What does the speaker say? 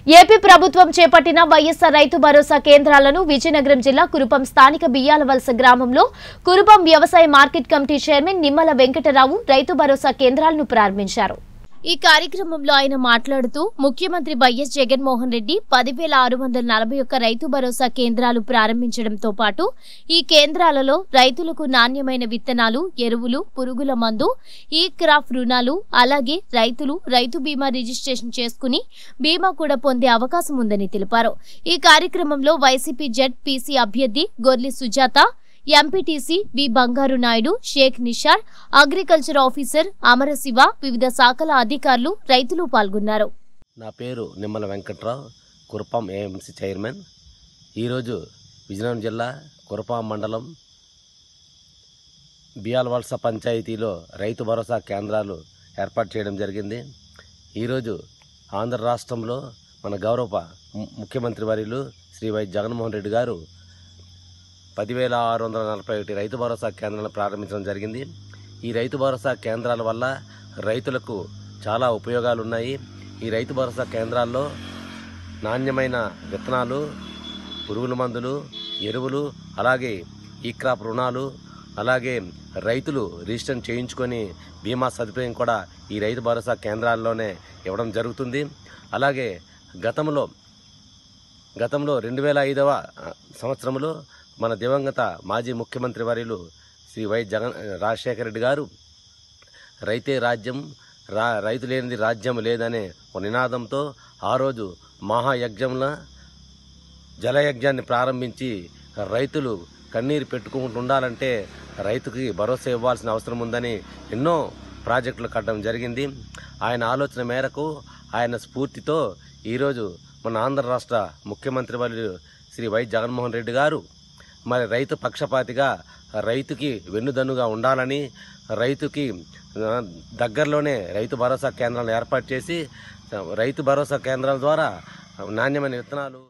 AP ప్రభుత్వం చేపట్టిన వైఎస్ఆర్ రైతు భరోసా కేంద్రాలను విజయనగరం జిల్లా కురుపం స్థానిక బియ్యాలవలస గ్రామంలో కురుపం వ్యవసాయ market committee chairman Nimmala Venkatarao Rythu Bharosa కేంద్రాలను ప్రారంభించారు ఈ కార్యక్రమంలో ఆయన మాట్లాడుతూ ముఖ్యమంత్రి వైఎస్ జగన్మోహన్ రెడ్డి పదివేల ఆరు వందల నలభై ఒక్క రైతు భరోసా కేంద్రాలు ప్రారంభించడంతో పాటు ఈ కేంద్రాలలో రైతులకు నాణ్యమైన విత్తనాలు ఎరువులు పురుగుల మందు ఈ క్రాప్ రుణాలు అలాగే రైతులు రైతు బీమా రిజిస్ట్రేషన్ చేసుకుని బీమా కూడా పొందే అవకాశం ఉందని తెలిపారు ఈ కార్యక్రమంలో వైసీపీ జెడ్ పీసీ అభ్యర్థి గొర్లి Sujatha MPTC B Bangaru Naidu Sheikh Nishar agriculture officer Amarasiva వివిధ శాఖల అధికారులు రైతులు పాల్గొన్నారు నా పేరు నిమ్మల వెంకట్రావు కురపాం ఏఎంసీ చైర్మన్ ఈరోజు విజయనగరం జిల్లా కురపాం మండలం బియాలవలస పంచాయతీలో రైతు భరోసా కేంద్రాలు ఏర్పాటు చేయడం జరిగింది ఈరోజు ఆంధ్ర రాష్ట్రంలో మన గౌరవ ము- ముఖ్యమంత్రి వర్యులు శ్రీ వై జగన్మోహన్ రెడ్డి గారు పదివేల ఆరు వందల నలభై ఒకటి రైతు భరోసా కేంద్రాలను ప్రారంభించడం జరిగింది ఈ రైతు భరోసా కేంద్రాల వల్ల రైతులకు చాలా ఉపయోగాలు ఉన్నాయి ఈ రైతు భరోసా కేంద్రాల్లో నాణ్యమైన విత్తనాలు పురుగుల మందులు ఎరువులు అలాగే ఈ క్రాప్ రుణాలు అలాగే రైతులు రిజిస్టర్ చేయించుకొని బీమా సదుపాయం కూడా ఈ రైతు భరోసా కేంద్రాల్లోనే ఇవ్వడం జరుగుతుంది అలాగే గతంలో గతంలో రెండు వేల ఐదవ సంవత్సరంలో మన దివంగత మాజీ ముఖ్యమంత్రి వర్యులు శ్రీ వై జగన్ రాజశేఖర రెడ్డి గారు రైతే రాజ్యం రా రైతు లేనిది రాజ్యం లేదనే ఒక నినాదంతో ఆ రోజు మహాయజ్ఞంలో జలయజ్ఞాన్ని ప్రారంభించి రైతులు కన్నీరు పెట్టుకుంటూ ఉండాలంటే రైతుకి భరోసా ఇవ్వాల్సిన అవసరం ఉందని ఎన్నో ప్రాజెక్టులు కట్టడం జరిగింది ఆయన ఆలోచన మేరకు ఆయన స్ఫూర్తితో ఈరోజు మన ఆంధ్ర రాష్ట్ర ముఖ్యమంత్రి వర్యులు శ్రీ వై జగన్మోహన్ రెడ్డి గారు మరి రైతు పక్షపాతిగా రైతుకి వెన్నుదన్నుగా ఉండాలని రైతుకి ఆ, దగ్గరలోనే రైతు భరోసా కేంద్రాలను ఏర్పాటు చేసి రైతు భరోసా కేంద్రాల ద్వారా నాణ్యమైన విత్తనాలు